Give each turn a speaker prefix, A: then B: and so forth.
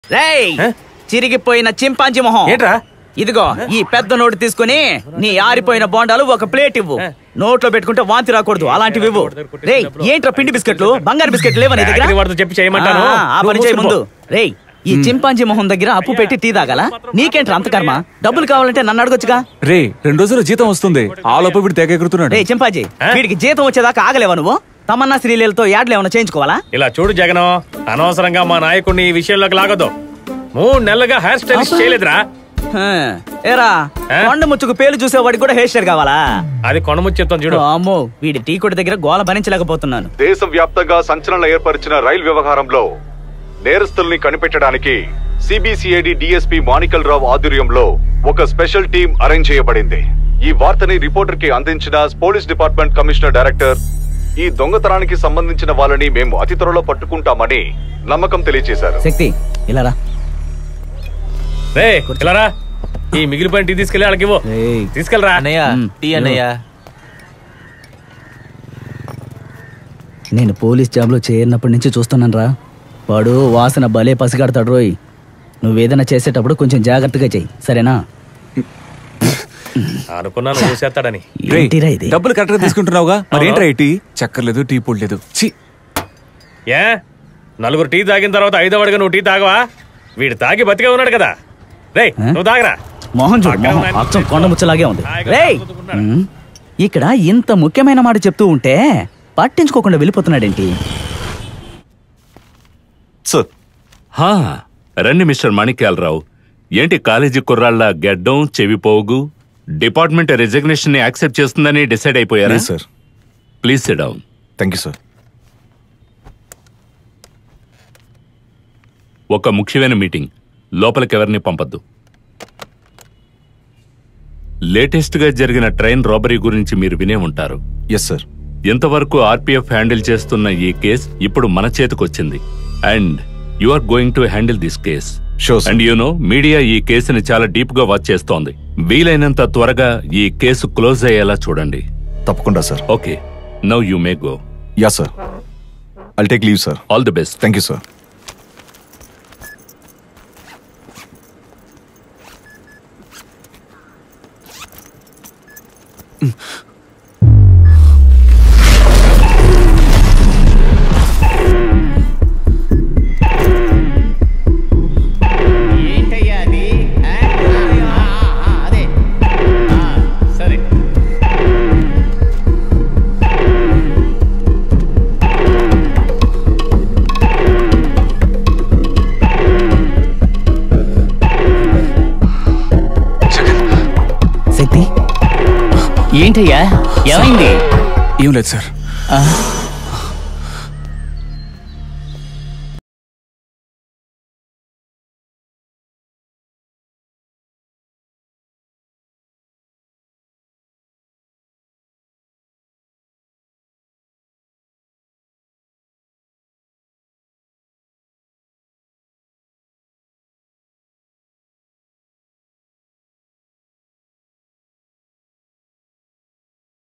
A: రేయ్
B: హ?
A: చిరిగిపోయిన చింపాంజీ మొహం
B: ఏంట్రా
A: ఇదిగో ఈ పెద్ద నోటు తీసుకుని నీ ఆరిపోయిన బోండాలు ఒక ప్లేట్ ఇవ్వు నోట్లో పెట్టుకుంటే వాంతి రాకూడదు అలాంటివి ఇవ్వు రేయ్ ఏంట్రా పిండి బిస్కెట్లు బంగారు బిస్కెట్లు లేవా నీ దగ్గర
B: ఫ్యాక్టరీ వాడితో చెప్పి చేయమంటాను.
A: ఆ, ఆ పని
B: నువ్వు
A: చేయి ముందు
B: మూసుకుపో.
A: రేయ్ ఈ చింపాంజీ మొహం దగ్గర అప్పు పెట్టి టీ తాగాల నీకేంట్రా అంత కర్మ డబ్బులు కావాలంటే నన్ను అడగొచ్చుగా
C: రే రెండు రోజులు జీతం వస్తుంది ఆ లోపు వీడు తెగ ఎగురుతున్నాడు
A: రే చింపాజీ
B: ఆ?
A: వీడికి జీతం వచ్చేదాకా ఆగలేవా నువ్వు తమన్నా శ్రీలీలతో యాడ్లు ఏమైనా చేయించుకోవాలా
B: ఇలా చూడు జగన్ అనవసరంగా మా నాయకుడిని ఈ విషయంలోకి లాగదు మూడు నెలలుగా హెయిర్ స్టైలిష్ చేయలేదురా
A: హ, ఏరా
B: ఆ?
A: కొండ ముచ్చుకు పేలు చూసేవాడికి కూడా హెయిర్ స్టైల్ కావాలా
B: అది కొండముచ్చి చెప్తాను చూడు
A: అమ్మో వీడి టీ కొట్టు దగ్గర గోల భరించలేకపోతున్నాను
D: దేశవ్యాప్తంగా సంచలనం ఏర్పరిచిన రైలు వ్యవహారంలో నేరస్తుల్ని కనిపెట్టడానికి సిబిసిఐడి డిఎస్పీ మాణికల్ రావు ఆధ్వర్యంలో ఒక స్పెషల్ టీం అరేంజ్ చేయబడింది ఈ వార్తని రిపోర్టర్ కి అందించిన పోలీస్ డిపార్ట్మెంట్ కమిషనర్ డైరెక్టర్ ఈ దొంగతనానికి సంబంధించిన వాళ్ళని మేము అతి త్వరలో పట్టుకుంటామని నమ్మకం తెలియజేశారు
A: శక్తి ఇలా రా
B: రే ఇలారా ఈ మిగిలిపోయిన టీ తీసుకెళ్ళి వాళ్ళకి ఇవ్వు
A: రేయ్.
B: తీసుకెళ్ళరా
E: అన్నయ్య
A: మ్,
E: టీ అన్నయ్య
A: నేను పోలీస్ జాబ్లో చేరినప్పటి నుంచి చూస్తున్నాను రా వాడు వాసన భలే పసిగడతాడు రోయ్ నువ్వేదైనా చేసేటప్పుడు కొంచెం జాగ్రత్తగా చెయ్యి సరేనా
B: అనుకున్నాను చూసేస్తాడని
C: రే
A: ఏంటిరా ఇది
C: డబ్బులు కరెక్ట్ గా తీసుకుంటున్నావుగా మరి ఏంట్రా ఈ టీ చక్కర్లేదు టీ పొడి లేదు ఛీ
B: ఏ నలుగురు టీ తాగిన తర్వాత ఐదో వాడిగా నువ్వు టీ తాగవా వీడు తాగి బతికే ఉన్నాడు కదా రే నువ్వు తాగరా
A: మోహన్ చూడు
B: పక్కన
A: మోహన్
B: ఉన్నాయని
A: అచ్చం కొండ ముచ్చలాగే ఉంది
B: హాయిగా
A: రేయ్
B: చదువుకుంటున్నాడు.
A: ఉమ్, ఇక్కడ ఇంత ముఖ్యమైన మాట చెప్తూ ఉంటే పట్టించుకోకుండా వెళ్ళిపోతున్నాడేంటి
D: సార్
F: హా రండి మిస్టర్ మాణిక్యాలరావు ఏంటి కాలేజీ కుర్రాళ్ళ గెడ్డం చెవి పోగు డిపార్ట్మెంట్ రెసిగ్నేషన్ ని యాక్సెప్ట్ చేస్తుందని డిసైడ్ అయిపోయారా
D: sir
F: please sit down
D: thank you sir
F: ఒక ముఖ్యమైన మీటింగ్ లోపలికి ఎవరిని పంపద్దు లేటెస్ట్ గా జరిగిన ట్రైన్ రాబరీ గురించి మీరు వినే ఉంటారు
D: ఎస్ సార్
F: ఎంతవరకు ఆర్పిఎఫ్ హ్యాండిల్ చేస్తున్న ఈ కేస్ ఇప్పుడు మన చేతికొచ్చింది and you are going to handle this case
D: Sure, sir.
F: And you know media ఈ కేసుని చాలా డీప్ గా వాచ్ చేస్తోంది వీలైనంత త్వరగా ఈ కేసు క్లోజ్ అయ్యేలా చూడండి
D: తప్పకుండా sir
F: okay now you may go
D: yeah sir I'll take leave sir
F: all the best
D: thank you sir
B: సరే
A: శక్తి ఏంటయ్యా ఏమైంది
C: ఏం లేదు సార్